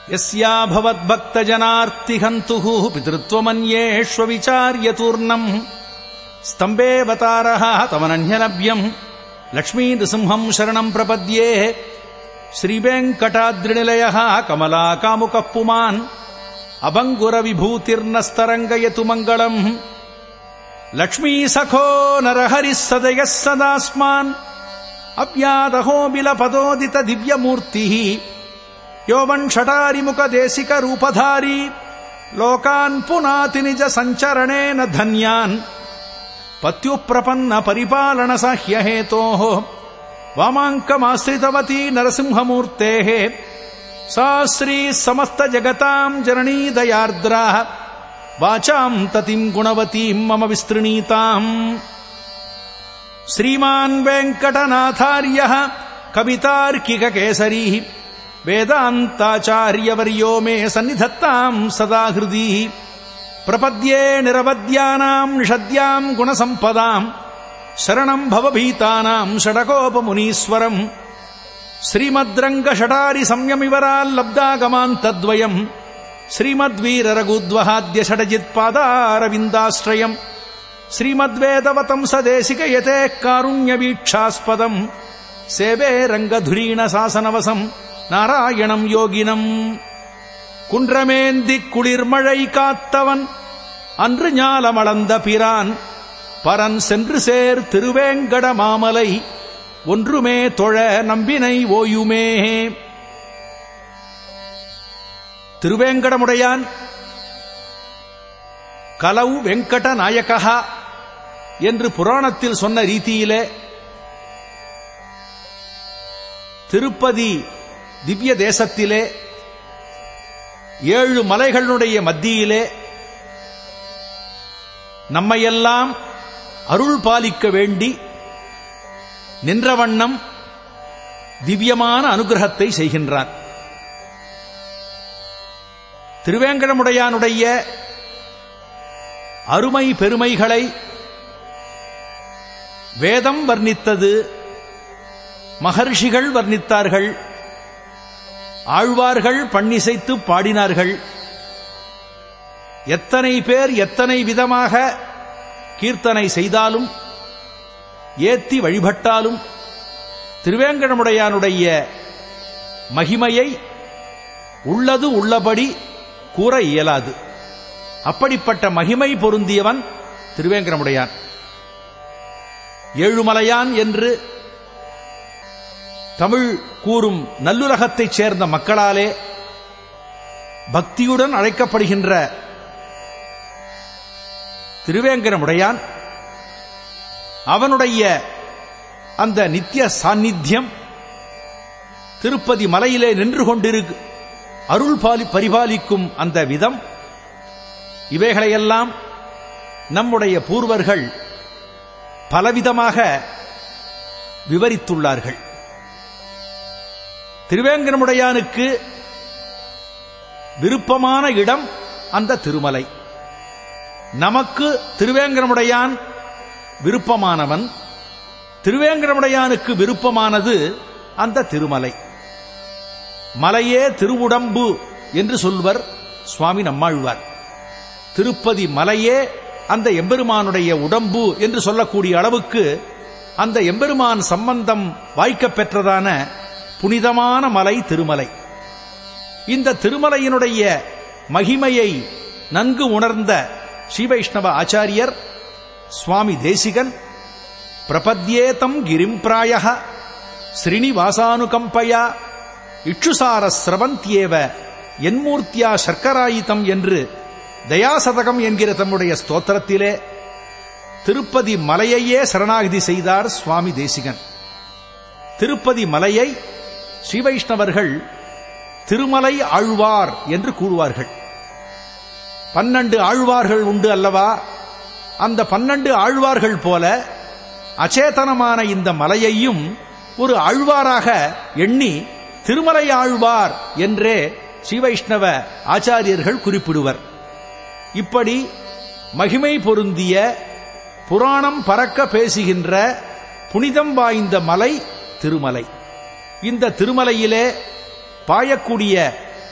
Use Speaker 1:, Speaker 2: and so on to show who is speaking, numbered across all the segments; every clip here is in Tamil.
Speaker 1: यस्या भवद्भक्तजनार्तिहन्तुः पितृत्वमन्येष्वविचार्यतूर्णम् स्तम्बेऽवतारः तमनन्यलभ्यम् लक्ष्मीनृसिंहम् शरणम् प्रपद्ये श्रीवेङ्कटाद्रिनिलयः कमलाकामुकः पुमान् अभङ्गुरविभूतिर्नस्तरङ्गयतु मङ्गलम् लक्ष्मीसखो नरहरिः सदयः सदास्मान् अव्यादहो बिलपदोदित दिव्यमूर्तिः योवन् षटारिमुखदेशिकरूपधारी लोकान् पुनाति निज सञ्चरणेन धन्यान् पत्युप्रपन्न परिपालनसाह्यहेतोः वामाङ्कमाश्रितवती नरसिंहमूर्तेः सा श्रीः समस्तजगताम् जननी दयार्द्राः वाचाम् ततिम् गुणवतीम् मम विस्तृणीताम् श्रीमान् वेङ्कटनाथार्यः कवितार्किककेसरीः वेदान्ताचार्यवर्यो मे सन्निधत्ताम् सदा हृदि प्रपद्ये निरवद्यानाम् निषद्याम् गुणसम्पदाम् शरणम् भवभीतानाम् षडकोपमुनीश्वरम् श्रीमद्रङ्गषटारिसंयमिवराल्लब्दागमान्तद्वयम् श्रीमद्वीररघुद्वहाद्यषडजित्पादारविन्दाश्रयम् श्रीमद्वेदवतम् सदेशिकयते कारुण्यवीक्षास्पदम् सेवे रङ्गधुरीणशासनवसम् நாராயணம் யோகினம் குன்றமேந்தி குளிர்மழை காத்தவன் அன்று ஞாலமளந்த பிரான் பரன் சென்று சேர் திருவேங்கட மாமலை ஒன்றுமே தொழ நம்பினை ஓயுமே திருவேங்கடமுடையான் கலவு வெங்கட நாயகா என்று புராணத்தில் சொன்ன ரீதியிலே திருப்பதி திவ்ய தேசத்திலே ஏழு மலைகளுடைய மத்தியிலே நம்மையெல்லாம் அருள் பாலிக்க வேண்டி நின்ற வண்ணம் திவ்யமான அனுகிரகத்தை செய்கின்றான் திருவேங்கடமுடையானுடைய அருமை பெருமைகளை வேதம் வர்ணித்தது மகர்ஷிகள் வர்ணித்தார்கள் ஆழ்வார்கள் பண்ணிசைத்து பாடினார்கள் எத்தனை பேர் எத்தனை விதமாக கீர்த்தனை செய்தாலும் ஏத்தி வழிபட்டாலும் திருவேங்கடமுடையானுடைய மகிமையை உள்ளது உள்ளபடி கூற இயலாது அப்படிப்பட்ட மகிமை பொருந்தியவன் திருவேங்கடமுடையான் ஏழுமலையான் என்று தமிழ் கூறும் நல்லுலகத்தைச் சேர்ந்த மக்களாலே பக்தியுடன் அழைக்கப்படுகின்ற திருவேங்கடமுடையான் அவனுடைய அந்த நித்திய சாநித்தியம் திருப்பதி மலையிலே நின்று கொண்டிரு அருள் பாலி பரிபாலிக்கும் அந்த விதம் இவைகளையெல்லாம் நம்முடைய பூர்வர்கள் பலவிதமாக விவரித்துள்ளார்கள் திருவேங்கடமுடையானுக்கு விருப்பமான இடம் அந்த திருமலை நமக்கு திருவேங்கடமுடையான் விருப்பமானவன் திருவேங்கடமுடையானுக்கு விருப்பமானது அந்த திருமலை மலையே திருவுடம்பு என்று சொல்வர் சுவாமி நம்மாழ்வார் திருப்பதி மலையே அந்த எம்பெருமானுடைய உடம்பு என்று சொல்லக்கூடிய அளவுக்கு அந்த எம்பெருமான் சம்பந்தம் வாய்க்கப் பெற்றதான புனிதமான மலை திருமலை இந்த திருமலையினுடைய மகிமையை நன்கு உணர்ந்த ஸ்ரீவைஷ்ணவ ஆச்சாரியர் சுவாமி தேசிகன் பிரபத்யேதம் கிரிம் பிராய ஸ்ரீனிவாசானுகம்பயா இட்சுசார சிரவந்தியேவ என்மூர்த்தியா சர்க்கராயிதம் என்று தயாசதகம் என்கிற தம்முடைய ஸ்தோத்திரத்திலே திருப்பதி மலையையே சரணாகதி செய்தார் சுவாமி தேசிகன் திருப்பதி மலையை ஸ்ரீவைஷ்ணவர்கள் திருமலை ஆழ்வார் என்று கூறுவார்கள் பன்னெண்டு ஆழ்வார்கள் உண்டு அல்லவா அந்த பன்னெண்டு ஆழ்வார்கள் போல அச்சேதனமான இந்த மலையையும் ஒரு ஆழ்வாராக எண்ணி திருமலை ஆழ்வார் என்றே ஸ்ரீவைஷ்ணவ ஆச்சாரியர்கள் குறிப்பிடுவர் இப்படி மகிமை பொருந்திய புராணம் பறக்க பேசுகின்ற புனிதம் வாய்ந்த மலை திருமலை இந்த திருமலையிலே பாயக்கூடிய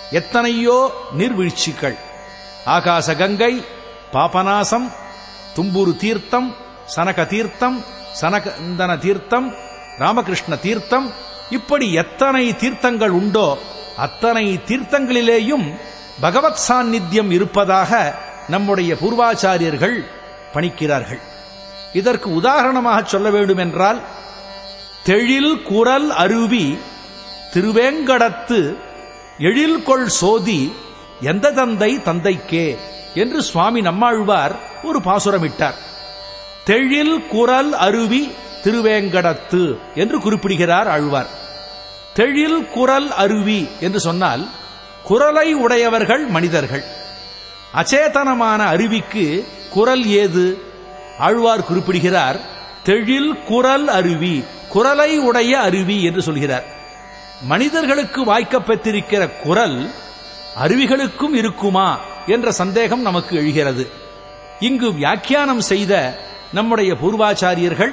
Speaker 1: எத்தனையோ நீர்வீழ்ச்சிகள் ஆகாச கங்கை பாபநாசம் தும்புரு தீர்த்தம் சனக தீர்த்தம் சனகந்தன தீர்த்தம் ராமகிருஷ்ண தீர்த்தம் இப்படி எத்தனை தீர்த்தங்கள் உண்டோ அத்தனை தீர்த்தங்களிலேயும் பகவத் சாநித்தியம் இருப்பதாக நம்முடைய பூர்வாச்சாரியர்கள் பணிக்கிறார்கள் இதற்கு உதாரணமாக சொல்ல வேண்டும் என்றால் தெழில் குரல் அருவி திருவேங்கடத்து எழில்கொள் சோதி எந்த தந்தை தந்தைக்கே என்று சுவாமி நம்மாழ்வார் ஒரு பாசுரமிட்டார் தெழில் குரல் அருவி திருவேங்கடத்து என்று குறிப்பிடுகிறார் ஆழ்வார் தெழில் குரல் அருவி என்று சொன்னால் குரலை உடையவர்கள் மனிதர்கள் அச்சேதனமான அருவிக்கு குரல் ஏது ஆழ்வார் குறிப்பிடுகிறார் தெழில் குரல் அருவி குரலை உடைய அருவி என்று சொல்கிறார் மனிதர்களுக்கு வாய்க்கப் பெற்றிருக்கிற குரல் அருவிகளுக்கும் இருக்குமா என்ற சந்தேகம் நமக்கு எழுகிறது இங்கு வியாக்கியானம் செய்த நம்முடைய பூர்வாச்சாரியர்கள்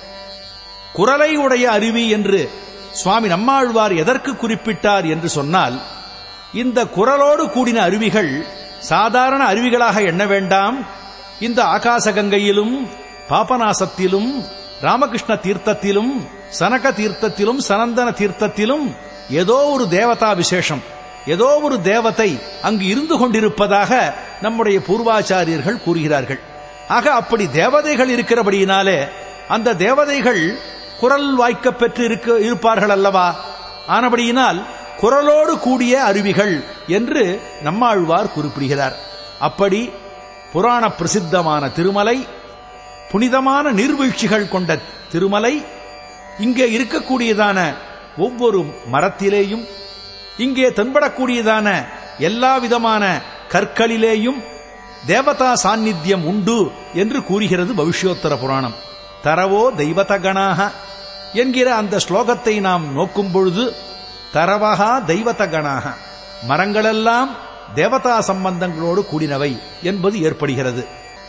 Speaker 1: குரலை உடைய அருவி என்று சுவாமி நம்மாழ்வார் எதற்கு குறிப்பிட்டார் என்று சொன்னால் இந்த குரலோடு கூடின அருவிகள் சாதாரண அருவிகளாக எண்ண வேண்டாம் இந்த ஆகாச கங்கையிலும் பாபநாசத்திலும் ராமகிருஷ்ண தீர்த்தத்திலும் சனக தீர்த்தத்திலும் சனந்தன தீர்த்தத்திலும் ஏதோ ஒரு தேவதா விசேஷம் ஏதோ ஒரு தேவதை அங்கு இருந்து கொண்டிருப்பதாக நம்முடைய பூர்வாச்சாரியர்கள் கூறுகிறார்கள் ஆக அப்படி தேவதைகள் இருக்கிறபடியினாலே அந்த தேவதைகள் குரல் வாய்க்க பெற்று இருக்க இருப்பார்கள் அல்லவா ஆனபடியினால் குரலோடு கூடிய அருவிகள் என்று நம்மாழ்வார் குறிப்பிடுகிறார் அப்படி புராண பிரசித்தமான திருமலை புனிதமான நீர்வீழ்ச்சிகள் கொண்ட திருமலை இங்கே இருக்கக்கூடியதான ஒவ்வொரு மரத்திலேயும் இங்கே தென்படக்கூடியதான எல்லா விதமான கற்களிலேயும் தேவதா சாநித்தியம் உண்டு என்று கூறுகிறது பவிஷ்யோத்தர புராணம் தரவோ தெய்வதகணாக என்கிற அந்த ஸ்லோகத்தை நாம் நோக்கும் பொழுது தரவகா தெய்வதகணாக மரங்களெல்லாம் தேவதா சம்பந்தங்களோடு கூடினவை என்பது ஏற்படுகிறது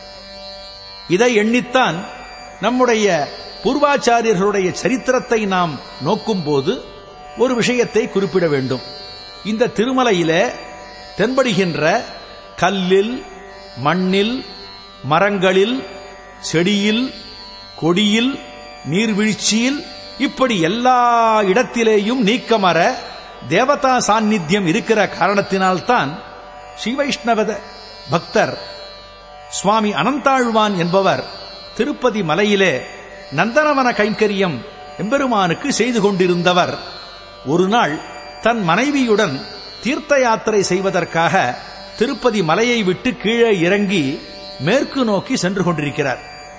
Speaker 1: இதை எண்ணித்தான் நம்முடைய பூர்வாச்சாரியர்களுடைய சரித்திரத்தை நாம் நோக்கும்போது ஒரு விஷயத்தை குறிப்பிட வேண்டும் இந்த திருமலையிலே தென்படுகின்ற கல்லில் மண்ணில் மரங்களில் செடியில் கொடியில் நீர்வீழ்ச்சியில் இப்படி எல்லா இடத்திலேயும் நீக்கமர தேவதா சாநித்தியம் இருக்கிற காரணத்தினால்தான் ஸ்ரீவைஷ்ணவ பக்தர் சுவாமி அனந்தாழ்வான் என்பவர் திருப்பதி மலையிலே நந்தனவன கைங்கரியம் எம்பெருமானுக்கு செய்து கொண்டிருந்தவர் ஒரு நாள் தன் மனைவியுடன் தீர்த்த யாத்திரை செய்வதற்காக திருப்பதி மலையை விட்டு கீழே இறங்கி மேற்கு நோக்கி சென்று கொண்டிருக்கிறார்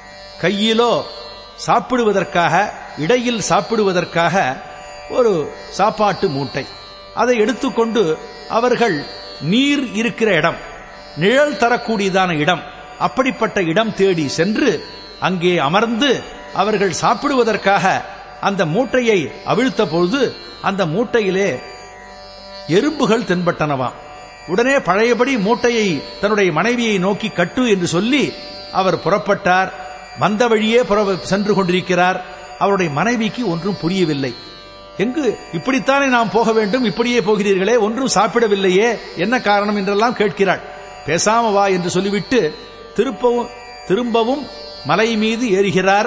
Speaker 1: கையிலோ சாப்பிடுவதற்காக இடையில் சாப்பிடுவதற்காக ஒரு சாப்பாட்டு மூட்டை அதை எடுத்துக்கொண்டு அவர்கள் நீர் இருக்கிற இடம் நிழல் தரக்கூடியதான இடம் அப்படிப்பட்ட இடம் தேடி சென்று அங்கே அமர்ந்து அவர்கள் சாப்பிடுவதற்காக அந்த மூட்டையை அவிழ்த்த பொழுது அந்த மூட்டையிலே எறும்புகள் தென்பட்டனவாம் உடனே பழையபடி மூட்டையை தன்னுடைய மனைவியை நோக்கி கட்டு என்று சொல்லி அவர் புறப்பட்டார் வந்த வழியே புற- சென்று கொண்டிருக்கிறார் அவருடைய மனைவிக்கு ஒன்றும் புரியவில்லை எங்கு இப்படித்தானே நாம் போக வேண்டும் இப்படியே போகிறீர்களே ஒன்றும் சாப்பிடவில்லையே என்ன காரணம் என்றெல்லாம் கேட்கிறாள் பேசாம வா என்று சொல்லிவிட்டு திருப்பவும் திரும்பவும் மலை மீது ஏறுகிறார்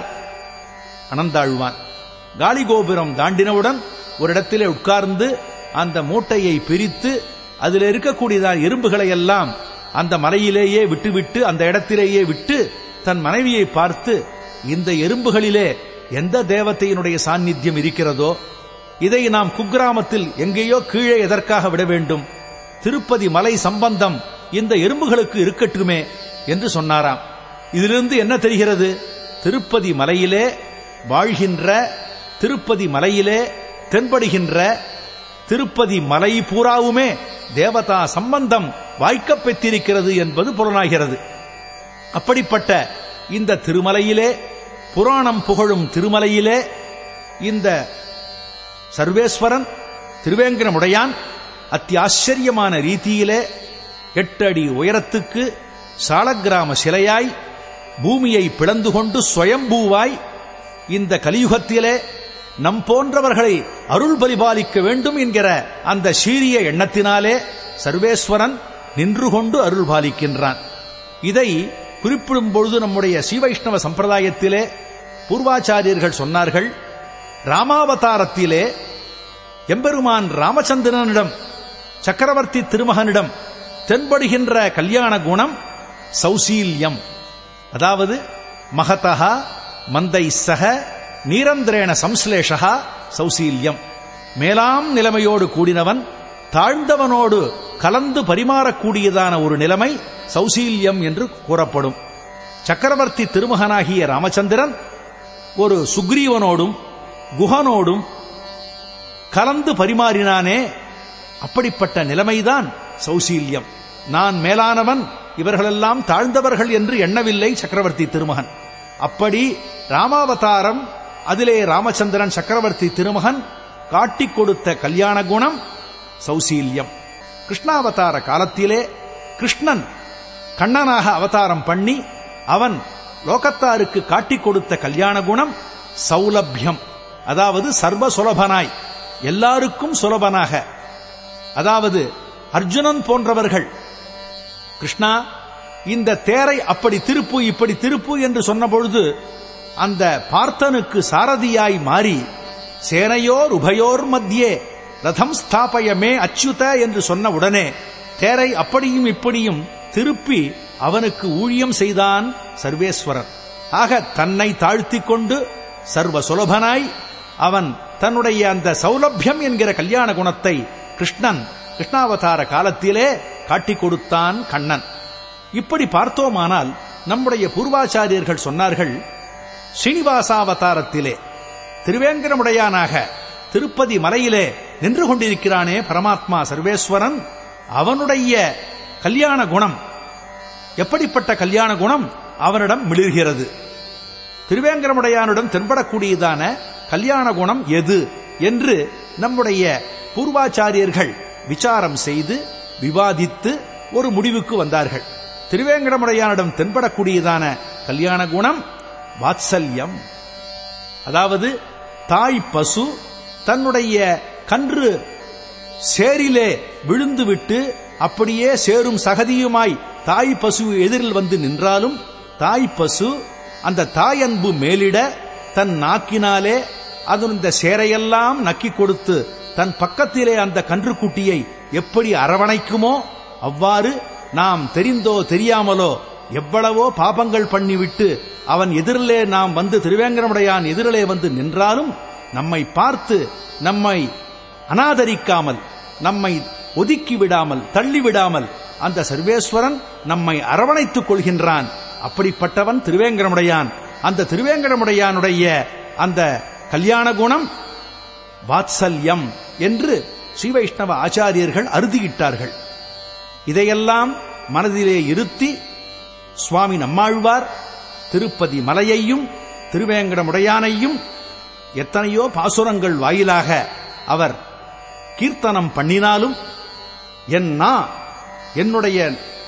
Speaker 1: அனந்தாழ்வான் காளிகோபுரம் தாண்டினவுடன் ஒரு இடத்திலே உட்கார்ந்து அந்த மூட்டையை பிரித்து அதில் இருக்கக்கூடியதான எறும்புகளை எல்லாம் அந்த மலையிலேயே விட்டுவிட்டு அந்த இடத்திலேயே விட்டு தன் மனைவியை பார்த்து இந்த எறும்புகளிலே எந்த தேவதையினுடைய சாநித்தியம் இருக்கிறதோ இதை நாம் குக்கிராமத்தில் எங்கேயோ கீழே எதற்காக விட வேண்டும் திருப்பதி மலை சம்பந்தம் இந்த எறும்புகளுக்கு இருக்கட்டுமே என்று சொன்னாராம் இதிலிருந்து என்ன தெரிகிறது திருப்பதி மலையிலே வாழ்கின்ற திருப்பதி மலையிலே தென்படுகின்ற திருப்பதி மலை பூராவுமே தேவதா சம்பந்தம் வாய்க்கப் பெற்றிருக்கிறது என்பது புலனாகிறது அப்படிப்பட்ட இந்த திருமலையிலே புராணம் புகழும் திருமலையிலே இந்த சர்வேஸ்வரன் திருவேங்கடமுடையான் அத்தியாச்சரியமான ரீதியிலே எட்டு அடி உயரத்துக்கு சாலக்கிராம சிலையாய் பூமியை பிளந்து கொண்டு சுயம்பூவாய் இந்த கலியுகத்திலே நம் போன்றவர்களை அருள் பரிபாலிக்க வேண்டும் என்கிற அந்த சீரிய எண்ணத்தினாலே சர்வேஸ்வரன் நின்று கொண்டு அருள் பாலிக்கின்றான் இதை குறிப்பிடும் பொழுது நம்முடைய ஸ்ரீவைஷ்ணவ சம்பிரதாயத்திலே பூர்வாச்சாரியர்கள் சொன்னார்கள் ராமாவதாரத்திலே எம்பெருமான் ராமச்சந்திரனிடம் சக்கரவர்த்தி திருமகனிடம் தென்படுகின்ற கல்யாண குணம் சௌசீல்யம் அதாவது மகதா மந்தை சக நீரந்திரேண சம்ஸ்லேஷா சௌசீல்யம் மேலாம் நிலைமையோடு கூடினவன் தாழ்ந்தவனோடு கலந்து பரிமாறக்கூடியதான ஒரு நிலைமை சௌசீல்யம் என்று கூறப்படும் சக்கரவர்த்தி திருமகனாகிய ராமச்சந்திரன் ஒரு சுக்ரீவனோடும் குஹனோடும் கலந்து பரிமாறினானே அப்படிப்பட்ட நிலைமைதான் சௌசீல்யம் நான் மேலானவன் இவர்களெல்லாம் தாழ்ந்தவர்கள் என்று எண்ணவில்லை சக்கரவர்த்தி திருமகன் அப்படி ராமாவதாரம் அதிலே ராமச்சந்திரன் சக்கரவர்த்தி திருமகன் காட்டிக் கொடுத்த கல்யாண குணம் சௌசீல்யம் கிருஷ்ணாவதார காலத்திலே கிருஷ்ணன் கண்ணனாக அவதாரம் பண்ணி அவன் லோகத்தாருக்கு காட்டிக் கொடுத்த கல்யாண குணம் சௌலபியம் அதாவது சர்வ சுலபனாய் எல்லாருக்கும் சுலபனாக அதாவது அர்ஜுனன் போன்றவர்கள் கிருஷ்ணா இந்த தேரை அப்படி திருப்பு இப்படி திருப்பு என்று சொன்ன பொழுது அந்த பார்த்தனுக்கு சாரதியாய் மாறி சேனையோர் உபயோர் மத்தியே ரதம் ஸ்தாபயமே அச்சுத என்று சொன்ன உடனே தேரை அப்படியும் இப்படியும் திருப்பி அவனுக்கு ஊழியம் செய்தான் சர்வேஸ்வரர் ஆக தன்னை தாழ்த்திக் கொண்டு சர்வ சுலபனாய் அவன் தன்னுடைய அந்த சௌலபியம் என்கிற கல்யாண குணத்தை கிருஷ்ணன் கிருஷ்ணாவதார காலத்திலே காட்டிக் கொடுத்தான் கண்ணன் இப்படி பார்த்தோமானால் நம்முடைய பூர்வாச்சாரியர்கள் சொன்னார்கள் ஸ்ரீனிவாசாவதாரத்திலே திருவேங்கரமுடையானாக திருப்பதி மலையிலே நின்று கொண்டிருக்கிறானே பரமாத்மா சர்வேஸ்வரன் அவனுடைய கல்யாண குணம் எப்படிப்பட்ட கல்யாண குணம் அவனிடம் மிளிர்கிறது திருவேங்கரமுடையானுடன் தென்படக்கூடியதான கல்யாண குணம் எது என்று நம்முடைய பூர்வாச்சாரியர்கள் விசாரம் செய்து விவாதித்து ஒரு முடிவுக்கு வந்தார்கள் திருவேங்கடமுடையானிடம் தென்படக்கூடியதான கல்யாண குணம் வாத்சல்யம் அதாவது தாய் பசு தன்னுடைய கன்று சேரிலே விழுந்துவிட்டு அப்படியே சேரும் சகதியுமாய் தாய் பசு எதிரில் வந்து நின்றாலும் தாய் பசு அந்த தாயன்பு மேலிட தன் நாக்கினாலே அதன் இந்த சேரையெல்லாம் நக்கி கொடுத்து தன் பக்கத்திலே அந்த கன்றுக்குட்டியை எப்படி அரவணைக்குமோ அவ்வாறு நாம் தெரிந்தோ தெரியாமலோ எவ்வளவோ பாபங்கள் பண்ணிவிட்டு அவன் எதிரிலே நாம் வந்து திருவேங்கரமுடையான் எதிரிலே வந்து நின்றாலும் நம்மை பார்த்து நம்மை அனாதரிக்காமல் நம்மை ஒதுக்கி விடாமல் தள்ளி விடாமல் அந்த சர்வேஸ்வரன் நம்மை அரவணைத்துக் கொள்கின்றான் அப்படிப்பட்டவன் திருவேங்கரமுடையான் அந்த திருவேங்கரமுடையானுடைய அந்த கல்யாண குணம் வாத்சல்யம் என்று ஸ்ரீ வைஷ்ணவ ஆச்சாரியர்கள் அறுதியிட்டார்கள் இதையெல்லாம் மனதிலே இருத்தி சுவாமி நம்மாழ்வார் திருப்பதி மலையையும் திருவேங்கடமுடையானையும் எத்தனையோ பாசுரங்கள் வாயிலாக அவர் கீர்த்தனம் பண்ணினாலும் என் நா என்னுடைய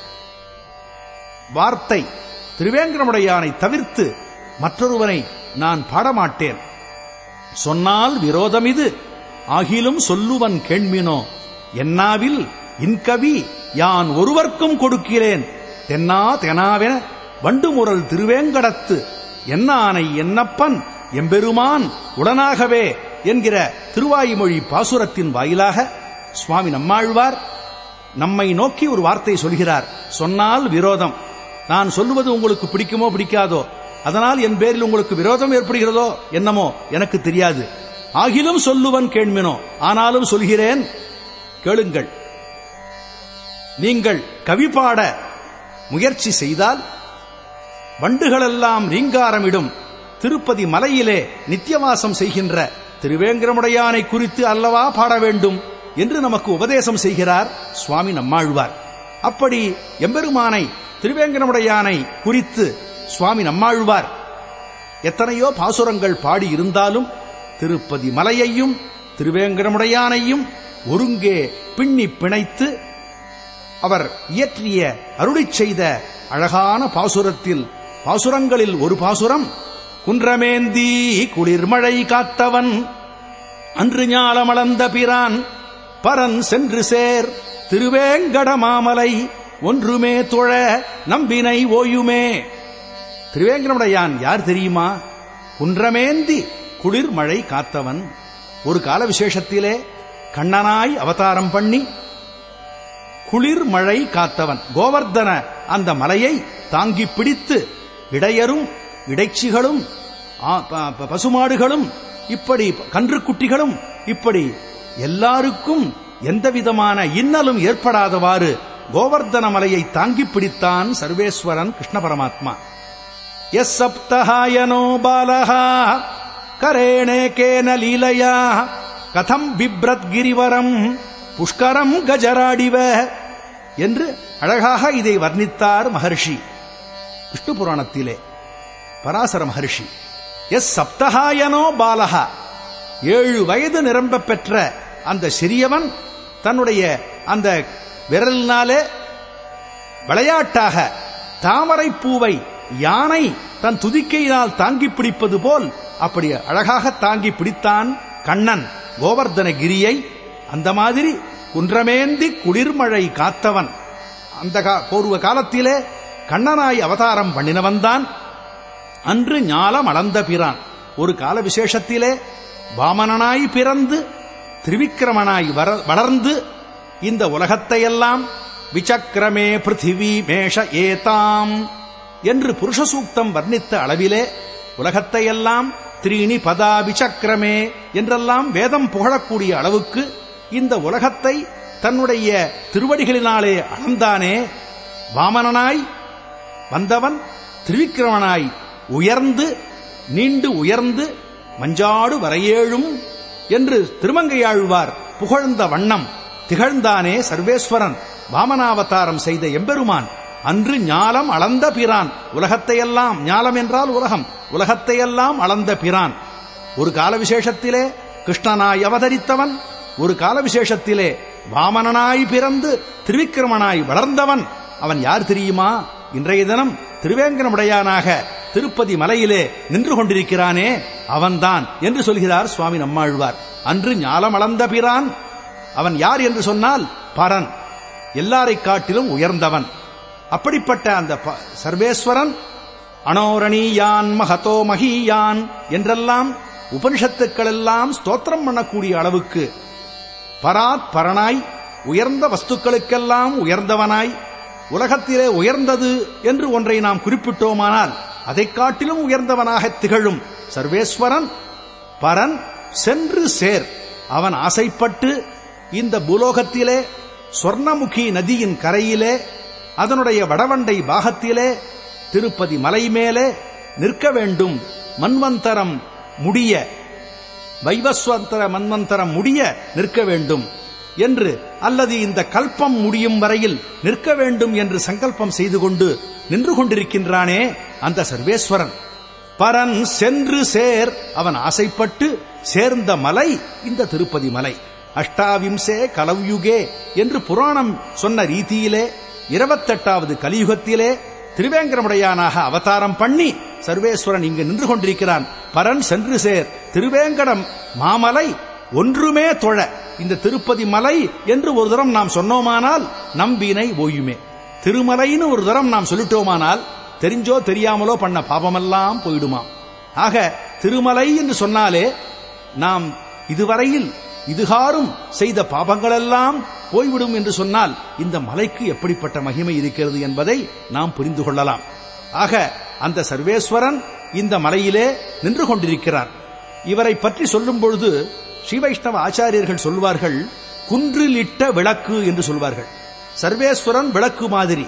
Speaker 1: வார்த்தை திருவேங்கடமுடையானை தவிர்த்து மற்றொருவனை நான் பாடமாட்டேன் சொன்னால் விரோதம் இது ஆகிலும் சொல்லுவன் கேள்மினோ என்னாவில் இன்கவி யான் ஒருவர்க்கும் கொடுக்கிறேன் தென்னா தெனாவென வண்டுமுரல் திருவேங்கடத்து என்னானை என்னப்பன் எம்பெருமான் உடனாகவே என்கிற திருவாய்மொழி பாசுரத்தின் வாயிலாக சுவாமி நம்மாழ்வார் நம்மை நோக்கி ஒரு வார்த்தை சொல்கிறார் சொன்னால் விரோதம் நான் சொல்லுவது உங்களுக்கு பிடிக்குமோ பிடிக்காதோ அதனால் என் பேரில் உங்களுக்கு விரோதம் ஏற்படுகிறதோ என்னமோ எனக்கு தெரியாது ஆகிலும் சொல்லுவன் கேள்மினோ ஆனாலும் சொல்கிறேன் கேளுங்கள் நீங்கள் கவி பாட முயற்சி செய்தால் வண்டுகளெல்லாம் ரீங்காரமிடும் திருப்பதி மலையிலே நித்தியவாசம் செய்கின்ற திருவேங்கரமுடையானை குறித்து அல்லவா பாட வேண்டும் என்று நமக்கு உபதேசம் செய்கிறார் சுவாமி நம்மாழ்வார் அப்படி எம்பெருமானை திருவேங்கரமுடையானை குறித்து சுவாமி நம்மாழ்வார் எத்தனையோ பாசுரங்கள் பாடி இருந்தாலும் திருப்பதி மலையையும் திருவேங்கரமுடையானையும் ஒருங்கே பின்னி பிணைத்து அவர் இயற்றிய அருளிச் செய்த அழகான பாசுரத்தில் பாசுரங்களில் ஒரு பாசுரம் குன்றமேந்தி குளிர்மழை காத்தவன் அன்று ஞாலமளந்த பிரான் பரன் சென்று சேர் திருவேங்கட மாமலை ஒன்றுமே தொழ நம்பினை ஓயுமே திருவேங்கடமுடையான் யார் தெரியுமா குன்றமேந்தி குளிர் மழை காத்தவன் ஒரு கால விசேஷத்திலே கண்ணனாய் அவதாரம் பண்ணி குளிர் மழை காத்தவன் கோவர்தன அந்த மலையை தாங்கி பிடித்து இடையரும் இடைச்சிகளும் ஆ, ப- ப- பசுமாடுகளும் இப்படி கன்றுக்குட்டிகளும் இப்படி எல்லாருக்கும் எந்தவிதமான இன்னலும் ஏற்படாதவாறு கோவர்தன மலையை தாங்கி பிடித்தான் சர்வேஸ்வரன் கிருஷ்ண பரமாத்மா எஸ் சப்தஹாயனோ பாலஹா கரேணேகேன லீலையா கதம் பிப்ரத் கிரிவரம் புஷ்கரம் கஜராடிவ என்று அழகாக இதை வர்ணித்தார் மகர்ஷி விஷ்ணு புராணத்திலே பராசர மகர்ஷி எஸ் சப்தஹாயனோ பாலகா ஏழு வயது நிரம்ப பெற்ற அந்த சிறியவன் தன்னுடைய அந்த விரலினாலே விளையாட்டாக தாமரை பூவை யானை தன் துதிக்கையினால் தாங்கி பிடிப்பது போல் அப்படி அழகாக தாங்கி பிடித்தான் கண்ணன் கோவர்தனகிரியை அந்த மாதிரி குன்றமேந்தி குளிர்மழை காத்தவன் அந்த கா- பூர்வ காலத்திலே கண்ணனாய் அவதாரம் பண்ணினவன்தான் அன்று ஞாலம் அளந்த பிரான் ஒரு கால விசேஷத்திலே வாமனனாய் பிறந்து திரிவிக்கிரமனாய் வர- வளர்ந்து இந்த உலகத்தையெல்லாம் விசக்கிரமே பிருத்திவி மேஷ ஏதாம் என்று புருஷ சூக்தம் வர்ணித்த அளவிலே உலகத்தையெல்லாம் த்ரீணி பதா விசக்கிரமே என்றெல்லாம் வேதம் புகழக்கூடிய அளவுக்கு இந்த உலகத்தை தன்னுடைய திருவடிகளினாலே அளந்தானே வாமனனாய் வந்தவன் திரிவிக்கிரமனாய் உயர்ந்து நீண்டு உயர்ந்து மஞ்சாடு வரையேழும் என்று திருமங்கையாழ்வார் புகழ்ந்த வண்ணம் திகழ்ந்தானே சர்வேஸ்வரன் வாமனாவதாரம் செய்த எம்பெருமான் அன்று ஞாலம் அளந்த பிரான் உலகத்தையெல்லாம் ஞாலம் என்றால் உலகம் உலகத்தையெல்லாம் அளந்த பிரான் ஒரு கால விசேஷத்திலே கிருஷ்ணனாய் அவதரித்தவன் ஒரு கால விசேஷத்திலே வாமனனாய் பிறந்து திரிவிக்கிரமனாய் வளர்ந்தவன் அவன் யார் தெரியுமா இன்றைய தினம் திருவேங்கடமுடையானாக திருப்பதி மலையிலே நின்று கொண்டிருக்கிறானே அவன்தான் என்று சொல்கிறார் சுவாமி நம்மாழ்வார் அன்று ஞாலம் அளந்த பிரான் அவன் யார் என்று சொன்னால் பரன் எல்லாரைக் காட்டிலும் உயர்ந்தவன் அப்படிப்பட்ட அந்த ப- சர்வேஸ்வரன் அனோரணீயான் மகதோ மகீயான் என்றெல்லாம் உபனிஷத்துக்கள் எல்லாம் ஸ்தோத்திரம் பண்ணக்கூடிய அளவுக்கு பராத் பரனாய் உயர்ந்த வஸ்துக்களுக்கெல்லாம் உயர்ந்தவனாய் உலகத்திலே உயர்ந்தது என்று ஒன்றை நாம் குறிப்பிட்டோமானால் அதைக் காட்டிலும் உயர்ந்தவனாக திகழும் சர்வேஸ்வரன் பரன் சென்று சேர் அவன் ஆசைப்பட்டு இந்த பூலோகத்திலே சொர்ணமுகி நதியின் கரையிலே அதனுடைய வடவண்டை பாகத்திலே திருப்பதி மலை மேலே நிற்க வேண்டும் மன்வந்தரம் முடிய வைவஸ்வந்தர மன்வந்தரம் முடிய நிற்க வேண்டும் என்று அல்லது இந்த கல்பம் முடியும் வரையில் நிற்க வேண்டும் என்று சங்கல்பம் செய்து கொண்டு நின்று கொண்டிருக்கின்றானே அந்த சர்வேஸ்வரன் பரன் சென்று சேர் அவன் ஆசைப்பட்டு சேர்ந்த மலை இந்த திருப்பதி மலை அஷ்டாவிம்சே கலவ்யுகே என்று புராணம் சொன்ன ரீதியிலே இருபத்தெட்டாவது கலியுகத்திலே திருவேங்கடமுடையானாக அவதாரம் பண்ணி சர்வேஸ்வரன் இங்கு நின்று கொண்டிருக்கிறான் பரன் சென்று சேர் திருவேங்கடம் மாமலை ஒன்றுமே தொழ இந்த திருப்பதி மலை என்று ஒரு தரம் நாம் சொன்னோமானால் நம்பினை ஓயுமே திருமலைன்னு ஒரு தரம் நாம் சொல்லிட்டோமானால் தெரிஞ்சோ தெரியாமலோ பண்ண பாபமெல்லாம் போயிடுமாம் ஆக திருமலை என்று சொன்னாலே நாம் இதுவரையில் இதுகாரும் செய்த பாபங்களெல்லாம் போய்விடும் என்று சொன்னால் இந்த மலைக்கு எப்படிப்பட்ட மகிமை இருக்கிறது என்பதை நாம் புரிந்து கொள்ளலாம் ஆக அந்த சர்வேஸ்வரன் இந்த மலையிலே நின்று கொண்டிருக்கிறார் இவரை பற்றி சொல்லும் பொழுது ஸ்ரீ வைஷ்ணவ ஆச்சாரியர்கள் சொல்வார்கள் குன்றிலிட்ட விளக்கு என்று சொல்வார்கள் சர்வேஸ்வரன் விளக்கு மாதிரி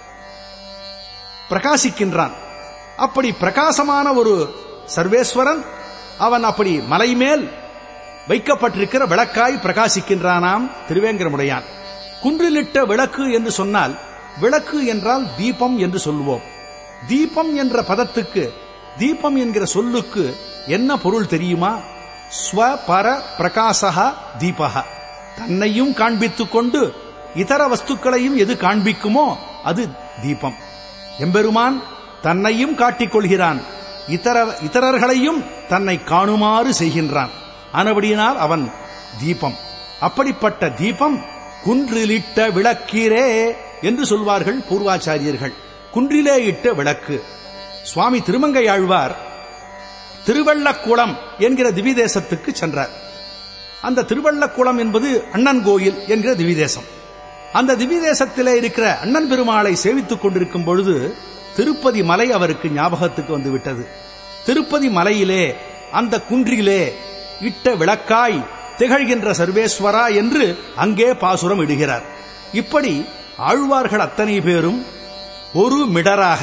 Speaker 1: பிரகாசிக்கின்றான் அப்படி பிரகாசமான ஒரு சர்வேஸ்வரன் அவன் அப்படி மலை மேல் வைக்கப்பட்டிருக்கிற விளக்காய் பிரகாசிக்கின்றானாம் திருவேங்கரமுடையான் குன்றிலிட்ட விளக்கு என்று சொன்னால் விளக்கு என்றால் தீபம் என்று சொல்லுவோம் தீபம் என்ற பதத்துக்கு தீபம் என்கிற சொல்லுக்கு என்ன பொருள் தெரியுமா ஸ்வ பர பிரகாசா தீபக தன்னையும் காண்பித்துக் கொண்டு இதர வஸ்துக்களையும் எது காண்பிக்குமோ அது தீபம் எம்பெருமான் தன்னையும் காட்டிக் கொள்கிறான் இதர இதரர்களையும் தன்னை காணுமாறு செய்கின்றான் ஆனபடியினால் அவன் தீபம் அப்படிப்பட்ட தீபம் குன்றிலிட்ட விளக்கீரே என்று சொல்வார்கள் பூர்வாச்சாரியர்கள் குன்றிலே இட்ட விளக்கு சுவாமி திருமங்கை ஆழ்வார் திருவள்ளக்குளம் என்கிற திவிதேசத்துக்கு சென்றார் அந்த திருவள்ளக்குளம் என்பது அண்ணன் கோயில் என்கிற திவிதேசம் அந்த திவிதேசத்திலே இருக்கிற அண்ணன் பெருமாளை சேவித்துக் கொண்டிருக்கும் பொழுது திருப்பதி மலை அவருக்கு ஞாபகத்துக்கு வந்து விட்டது திருப்பதி மலையிலே அந்த குன்றிலே இட்ட விளக்காய் திகழ்கின்ற சர்வேஸ்வரா என்று அங்கே பாசுரம் இடுகிறார் இப்படி ஆழ்வார்கள் அத்தனை பேரும் ஒரு மிடராக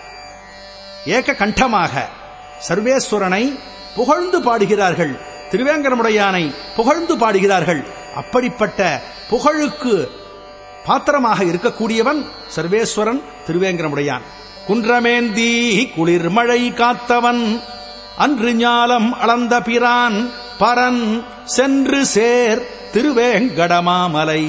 Speaker 1: ஏக கண்டமாக சர்வேஸ்வரனை புகழ்ந்து பாடுகிறார்கள் திருவேங்கரமுடையானை புகழ்ந்து பாடுகிறார்கள் அப்படிப்பட்ட புகழுக்கு பாத்திரமாக இருக்கக்கூடியவன் சர்வேஸ்வரன் திருவேங்கரமுடையான் குன்றமேந்தி குளிர்மழை காத்தவன் அன்று ஞாலம் அளந்த பிரான் பரன் சென்று சேர் திருவேங்கடமாமலை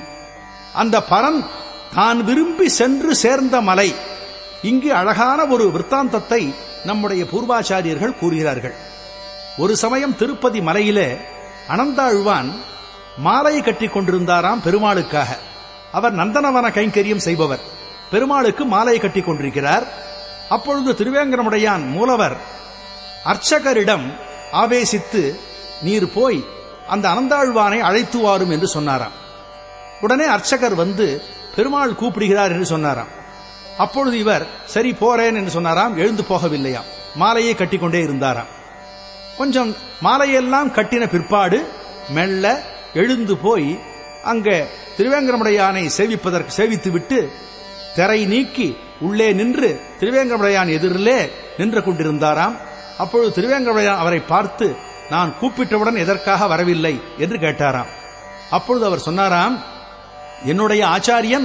Speaker 1: அந்த பரன் தான் விரும்பி சென்று சேர்ந்த மலை இங்கு அழகான ஒரு விற்த்தாந்தத்தை நம்முடைய பூர்வாச்சாரியர்கள் கூறுகிறார்கள் ஒரு சமயம் திருப்பதி மலையிலே அனந்தாழ்வான் மாலை கட்டிக் கொண்டிருந்தாராம் பெருமாளுக்காக அவர் நந்தனவன கைங்கரியம் செய்பவர் பெருமாளுக்கு மாலை கட்டிக் கொண்டிருக்கிறார் அப்பொழுது திருவேங்கரமுடையான் மூலவர் அர்ச்சகரிடம் ஆவேசித்து நீர் போய் அந்த அனந்தாழ்வானை அழைத்து வாரும் என்று சொன்னாராம் உடனே அர்ச்சகர் வந்து பெருமாள் கூப்பிடுகிறார் என்று சொன்னாராம் அப்பொழுது இவர் சரி போறேன் என்று சொன்னாராம் எழுந்து போகவில்லையாம் மாலையை கட்டிக்கொண்டே இருந்தாராம் கொஞ்சம் மாலையெல்லாம் கட்டின பிற்பாடு மெல்ல எழுந்து போய் அங்க திருவேங்கரமுடையானை சேவிப்பதற்கு சேவித்து விட்டு திரை நீக்கி உள்ளே நின்று திருவேங்கரமுடையான் எதிரிலே நின்று கொண்டிருந்தாராம் அப்பொழுது திருவேங்கரமுடையான் அவரை பார்த்து நான் கூப்பிட்டவுடன் எதற்காக வரவில்லை என்று கேட்டாராம் அப்பொழுது அவர் சொன்னாராம் என்னுடைய ஆச்சாரியன்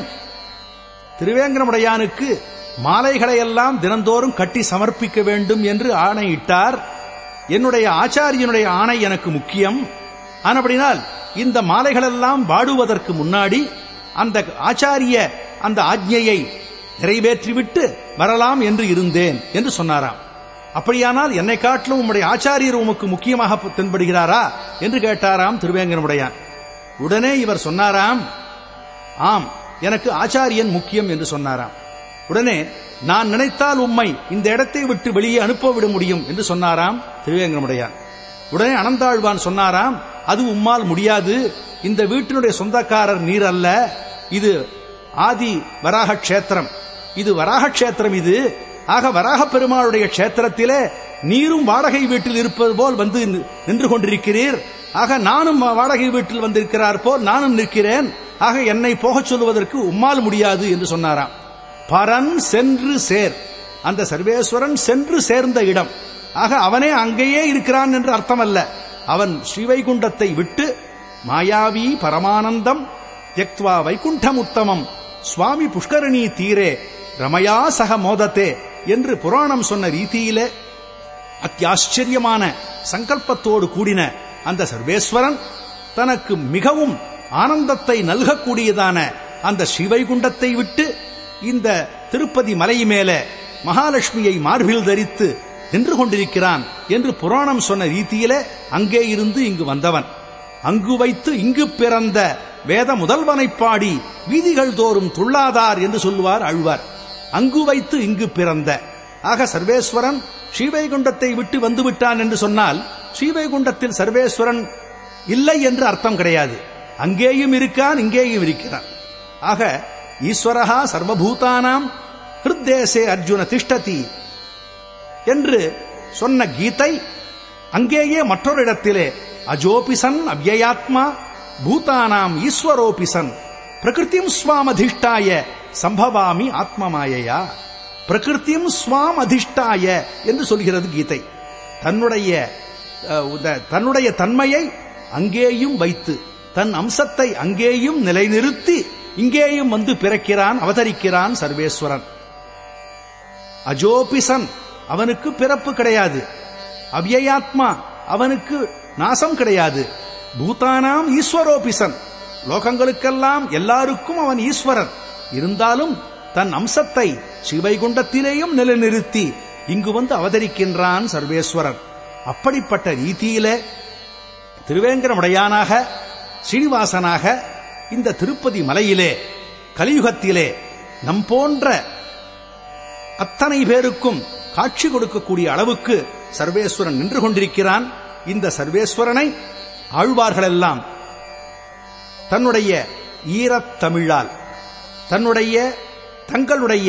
Speaker 1: திருவேங்கரமுடையானுக்கு மாலைகளை எல்லாம் தினந்தோறும் கட்டி சமர்ப்பிக்க வேண்டும் என்று ஆணையிட்டார் என்னுடைய ஆச்சாரியனுடைய ஆணை எனக்கு முக்கியம் ஆனபடினால் இந்த மாலைகளெல்லாம் வாடுவதற்கு முன்னாடி அந்த ஆச்சாரிய அந்த ஆజ్ఞையை நிறைவேற்றிவிட்டு வரலாம் என்று இருந்தேன் என்று சொன்னாராம் அப்படியானால் என்னை காட்டிலும் உம்முடைய ஆச்சாரியர் உமக்கு முக்கியமாக தென்படுகிறாரா என்று கேட்டாராம் திருவேங்கரமுடையான் உடனே இவர் சொன்னாராம் ஆம் எனக்கு ஆச்சாரியன் முக்கியம் என்று சொன்னாராம் உடனே நான் நினைத்தால் உம்மை இந்த இடத்தை விட்டு வெளியே அனுப்பவிட முடியும் என்று சொன்னாராம் திருவேங்கரமுடையான் உடனே அனந்தாழ்வான் சொன்னாராம் அது உம்மால் முடியாது இந்த வீட்டினுடைய சொந்தக்காரர் நீர் அல்ல இது ஆதி வராக கஷேத்திரம் இது வராக கஷேத்திரம் இது ஆக வராக பெருமாளுடைய கஷேத்திரத்திலே நீரும் வாடகை வீட்டில் இருப்பது போல் வந்து நின்று கொண்டிருக்கிறீர் ஆக நானும் வாடகை வீட்டில் வந்திருக்கிறார் போல் நானும் நிற்கிறேன் ஆக என்னை போகச் சொல்வதற்கு உம்மால் முடியாது என்று சொன்னாராம் பரன் சென்று சேர் அந்த சர்வேஸ்வரன் சென்று சேர்ந்த இடம் ஆக அவனே அங்கேயே இருக்கிறான் என்று அர்த்தமல்ல அவன் ஸ்ரீவைகுண்டத்தை விட்டு மாயாவி பரமானந்தம் தியக்வா வைகுண்டம் உத்தமம் சுவாமி புஷ்கரணி தீரே ரமயா சக மோதத்தே என்று புராணம் சொன்ன ரீதியிலே அத்தியாச்சரியமான சங்கல்பத்தோடு கூடின அந்த சர்வேஸ்வரன் தனக்கு மிகவும் ஆனந்தத்தை நல்கக்கூடியதான அந்த ஸ்ரீவைகுண்டத்தை விட்டு இந்த திருப்பதி மலை மேலே மகாலட்சுமியை மார்பில் தரித்து நின்று கொண்டிருக்கிறான் என்று புராணம் சொன்ன ரீதியிலே அங்கே இருந்து இங்கு வந்தவன் அங்கு வைத்து இங்கு பிறந்த வேத முதல்வனை பாடி வீதிகள் தோறும் துள்ளாதார் என்று சொல்லுவார் அழ்வார் அங்கு வைத்து இங்கு பிறந்த ஆக சர்வேஸ்வரன் ஸ்ரீவைகுண்டத்தை விட்டு வந்துவிட்டான் என்று சொன்னால் ஸ்ரீவைகுண்டத்தில் சர்வேஸ்வரன் இல்லை என்று அர்த்தம் கிடையாது அங்கேயும் இருக்கான் இங்கேயும் இருக்கிறான் ஆக ஈஸ்வரகா சர்வபூதானாம் ஹிருத்தேசே அர்ஜுன திஷ்டதி என்று சொன்ன கீதை அங்கேயே மற்றொரு இடத்திலே அஜோபிசன் அவ்யயாத்மா பூதானாம் ஈஸ்வரோபிசன் பிரகிருத்திம் ஸ்வாம் அதிஷ்டாய சம்பவாமி ஆத்மமாயையா பிரகிருத்தியும் ஸ்வாம் அதிஷ்டாய என்று சொல்கிறது கீதை தன்னுடைய தன்னுடைய தன்மையை அங்கேயும் வைத்து தன் அம்சத்தை அங்கேயும் நிலைநிறுத்தி இங்கேயும் வந்து பிறக்கிறான் அவதரிக்கிறான் சர்வேஸ்வரன் அஜோபிசன் அவனுக்கு பிறப்பு கிடையாது அவ்யயாத்மா அவனுக்கு நாசம் கிடையாது பூதானாம் ஈஸ்வரோபிசன் லோகங்களுக்கெல்லாம் எல்லாருக்கும் அவன் ஈஸ்வரன் இருந்தாலும் தன் அம்சத்தை சிவைகுண்டத்திலேயும் நிலைநிறுத்தி இங்கு வந்து அவதரிக்கின்றான் சர்வேஸ்வரன் அப்படிப்பட்ட ரீதியிலே திருவேங்கரமுடையானாக ஸ்ரீனிவாசனாக இந்த திருப்பதி மலையிலே கலியுகத்திலே நம் போன்ற அத்தனை பேருக்கும் காட்சி கொடுக்கக்கூடிய அளவுக்கு சர்வேஸ்வரன் நின்று கொண்டிருக்கிறான் இந்த சர்வேஸ்வரனை ஆழ்வார்களெல்லாம் தன்னுடைய ஈரத்தமிழால் தன்னுடைய தங்களுடைய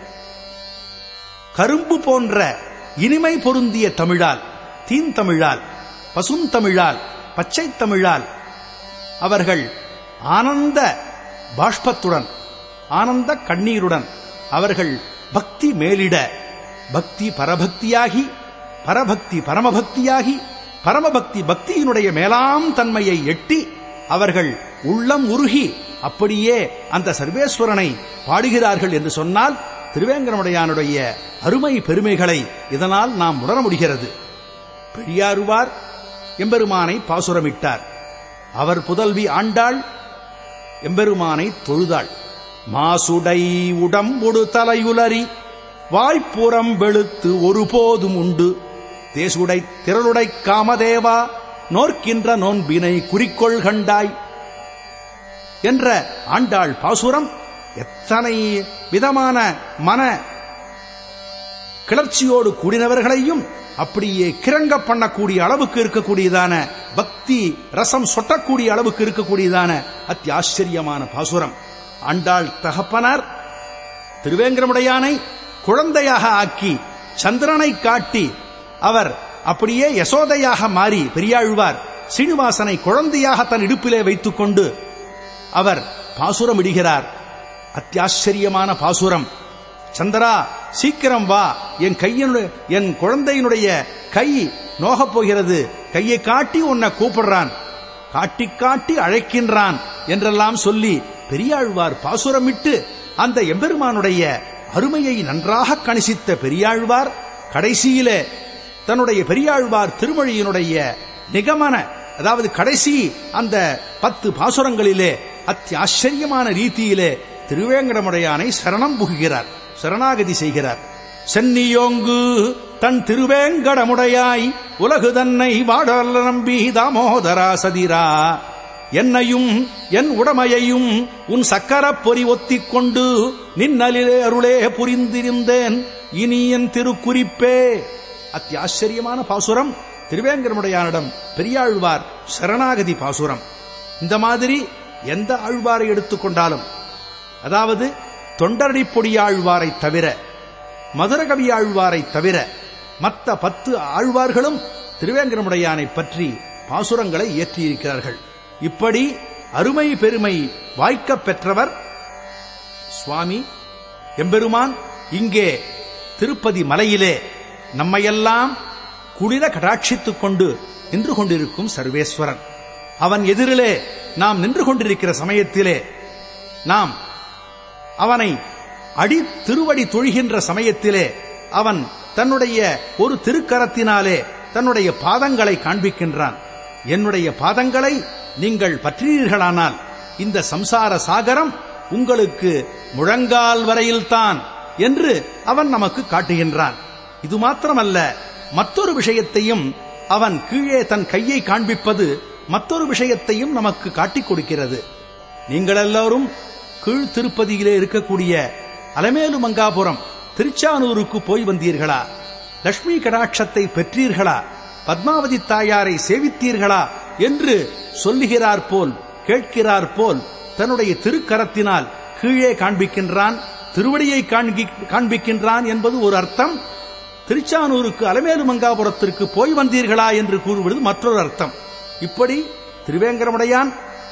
Speaker 1: கரும்பு போன்ற இனிமை பொருந்திய தமிழால் தீந்தமிழால் பசுந்தமிழால் பச்சை தமிழால் அவர்கள் ஆனந்த பாஷ்பத்துடன் ஆனந்த கண்ணீருடன் அவர்கள் பக்தி மேலிட பக்தி பரபக்தியாகி பரபக்தி பரமபக்தியாகி பரமபக்தி பக்தியினுடைய மேலாம் தன்மையை எட்டி அவர்கள் உள்ளம் உருகி அப்படியே அந்த சர்வேஸ்வரனை பாடுகிறார்கள் என்று சொன்னால் திருவேங்கரமுடையானுடைய அருமை பெருமைகளை இதனால் நாம் உணர முடிகிறது பெரியாருவார் எம்பெருமானை பாசுரமிட்டார் அவர் புதல்வி ஆண்டாள் எம்பெருமானை தொழுதாள் மாசுடை உடம்புடு தலையுலரி வாய்ப்புறம் வெளுத்து ஒருபோதும் உண்டு தேசுடை திரளுடை காமதேவா நோர்க்கின்ற நோன்பினை குறிக்கோள் கண்டாய் என்ற ஆண்டாள் பாசுரம் எத்தனை விதமான மன கிளர்ச்சியோடு கூடினவர்களையும் அப்படியே கிறங்க பண்ணக்கூடிய அளவுக்கு இருக்கக்கூடியதான பக்தி ரசம் சொட்டக்கூடிய அளவுக்கு இருக்கக்கூடியதான அத்தியாச்சரியமான பாசுரம் ஆண்டாள் தகப்பனார் திருவேங்கரமுடையானை குழந்தையாக ஆக்கி சந்திரனை காட்டி அவர் அப்படியே யசோதையாக மாறி பெரியாழ்வார் சீனிவாசனை குழந்தையாக தன் இடுப்பிலே வைத்துக் கொண்டு அவர் பாசுரம் இடுகிறார் அத்தியாச்சரியமான பாசுரம் சந்திரா சீக்கிரம் வா என் கையினுடைய என் குழந்தையினுடைய கை நோகப் போகிறது கையை காட்டி உன்னை கூப்பிடுறான் காட்டி காட்டி அழைக்கின்றான் என்றெல்லாம் சொல்லி பெரியாழ்வார் பாசுரமிட்டு அந்த எம்பெருமானுடைய அருமையை நன்றாக கணிசித்த பெரியாழ்வார் கடைசியிலே தன்னுடைய பெரியாழ்வார் திருமொழியினுடைய நிகமன அதாவது கடைசி அந்த பத்து பாசுரங்களிலே அத்தியாச்சரியமான ரீதியிலே திருவேங்கடமுடையானை சரணம் புகுகிறார் சரணாகதி செய்கிறார் சென்னியோங்கு தன் திருவேங்கடமுடையாய் உலகு தன்னை வாடல் நம்பி தாமோதரா சதிரா என்னையும் என் உடமையையும் உன் சக்கரப் பொறி ஒத்திக் கொண்டு நின்னலிலே அருளே புரிந்திருந்தேன் இனி என் திருக்குறிப்பே அத்தியாச்சரியமான பாசுரம் திருவேங்கரமுடையானிடம் பெரியாழ்வார் சரணாகதி பாசுரம் இந்த மாதிரி எந்த ஆழ்வாரை எடுத்துக்கொண்டாலும் அதாவது தொண்டரடி பொடியாழ்வாரை தவிர மதுரகவி ஆழ்வாரை தவிர மற்ற பத்து ஆழ்வார்களும் திருவேங்கரமுடையானை பற்றி பாசுரங்களை இயற்றியிருக்கிறார்கள் இப்படி அருமை பெருமை வாய்க்கப் பெற்றவர் சுவாமி எம்பெருமான் இங்கே திருப்பதி மலையிலே நம்மையெல்லாம் குளிர கடாட்சித்துக் கொண்டு நின்று கொண்டிருக்கும் சர்வேஸ்வரன் அவன் எதிரிலே நாம் நின்று கொண்டிருக்கிற சமயத்திலே நாம் அவனை அடி திருவடி தொழுகின்ற சமயத்திலே அவன் தன்னுடைய ஒரு திருக்கரத்தினாலே தன்னுடைய பாதங்களை காண்பிக்கின்றான் என்னுடைய பாதங்களை நீங்கள் பற்றினீர்களானால் இந்த சம்சார சாகரம் உங்களுக்கு முழங்கால் வரையில்தான் என்று அவன் நமக்கு காட்டுகின்றான் இது மாத்திரமல்ல மற்றொரு விஷயத்தையும் அவன் கீழே தன் கையை காண்பிப்பது மற்றொரு விஷயத்தையும் நமக்கு காட்டிக் கொடுக்கிறது நீங்கள் எல்லோரும் கீழ் திருப்பதியிலே இருக்கக்கூடிய அலமேலு மங்காபுரம் திருச்சானூருக்கு போய் வந்தீர்களா லட்சுமி கடாட்சத்தை பெற்றீர்களா பத்மாவதி தாயாரை சேவித்தீர்களா என்று சொல்லுகிறார் போல் கேட்கிறார் போல் தன்னுடைய திருக்கரத்தினால் கீழே காண்பிக்கின்றான் திருவடியை காண்பிக்கின்றான் என்பது ஒரு அர்த்தம் திருச்சானூருக்கு அலமேலு மங்காபுரத்திற்கு போய் வந்தீர்களா என்று கூறுவது மற்றொரு அர்த்தம் இப்படி திருவேங்கரமுடையான்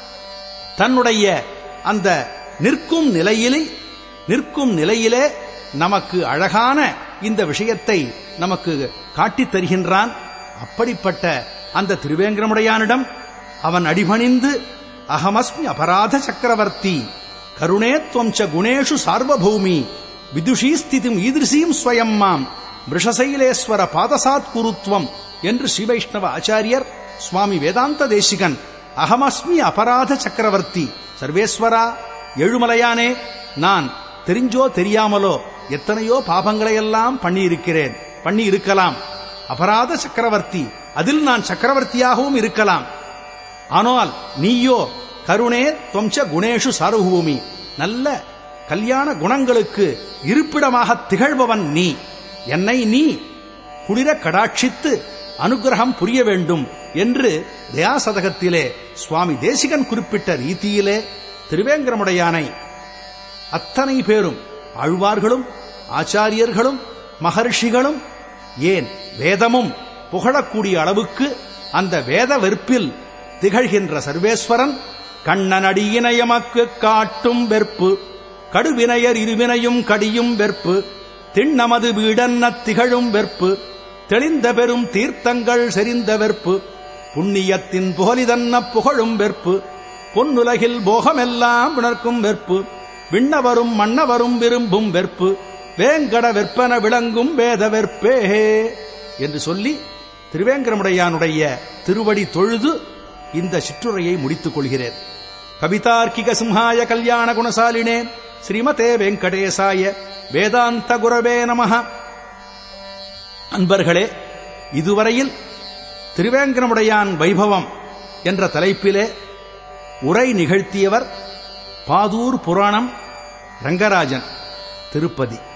Speaker 1: தன்னுடைய அந்த நிற்கும் நிலையிலே நிற்கும் நிலையிலே நமக்கு அழகான இந்த விஷயத்தை நமக்கு காட்டித் தருகின்றான் அப்படிப்பட்ட அந்த திருவேங்கரமுடையானிடம் அவன் அடிபணிந்து அகமஸ்மி அபராத சக்கரவர்த்தி கருணே துவம்ச குணேஷு சார்வபௌமி விதுஷீ ஸ்திதிம் ஈதிருசீம் ஸ்வயம் மாம் மிருஷசைலேஸ்வர பாதசாத் குருத்வம் என்று ஸ்ரீவைஷ்ணவ ஆச்சாரியர் சுவாமி வேதாந்த தேசிகன் அகமஸ்மி அபராத சக்கரவர்த்தி சர்வேஸ்வரா எழுமலையானே நான் தெரிஞ்சோ தெரியாமலோ எத்தனையோ பாபங்களையெல்லாம் பண்ணியிருக்கிறேன் பண்ணி இருக்கலாம் அபராத சக்கரவர்த்தி அதில் நான் சக்கரவர்த்தியாகவும் இருக்கலாம் ஆனால் நீயோ கருணே தொம்ச குணேஷு சாருபூமி நல்ல கல்யாண குணங்களுக்கு இருப்பிடமாக திகழ்பவன் நீ என்னை நீ குளிர கடாட்சித்து அனுகிரகம் புரிய வேண்டும் என்று தயாசதகத்திலே சுவாமி தேசிகன் குறிப்பிட்ட ரீதியிலே திருவேங்கரமுடையானை அத்தனை பேரும் ஆழ்வார்களும் ஆச்சாரியர்களும் மகர்ஷிகளும் ஏன் வேதமும் புகழக்கூடிய அளவுக்கு அந்த வேத வெறுப்பில் திகழ்கின்ற சர்வேஸ்வரன் கண்ணனடியினையமக்கு காட்டும் வெற்பு கடுவினையர் இருவினையும் கடியும் வெற்பு திண்ணமது வீடன்ன திகழும் வெற்பு தெளிந்த பெரும் தீர்த்தங்கள் செறிந்த வெற்பு புண்ணியத்தின் புகலிதன்ன புகழும் வெற்பு பொன்னுலகில் போகமெல்லாம் விணர்க்கும் வெற்பு விண்ணவரும் மன்னவரும் விரும்பும் வெற்பு வேங்கட வெற்பன விளங்கும் வேத வெற்பே என்று சொல்லி திருவேங்கரமுடையானுடைய திருவடி தொழுது இந்த சிற்றுரையை முடித்துக் கொள்கிறேன் கவிதார்க்கிக சிம்ஹாய கல்யாண குணசாலினே ஸ்ரீமதே வெங்கடேசாய வேதாந்த குரவே நமஹ அன்பர்களே இதுவரையில் திருவேங்கரமுடையான் வைபவம் என்ற தலைப்பிலே உரை நிகழ்த்தியவர் பாதூர் புராணம் ரங்கராஜன் திருப்பதி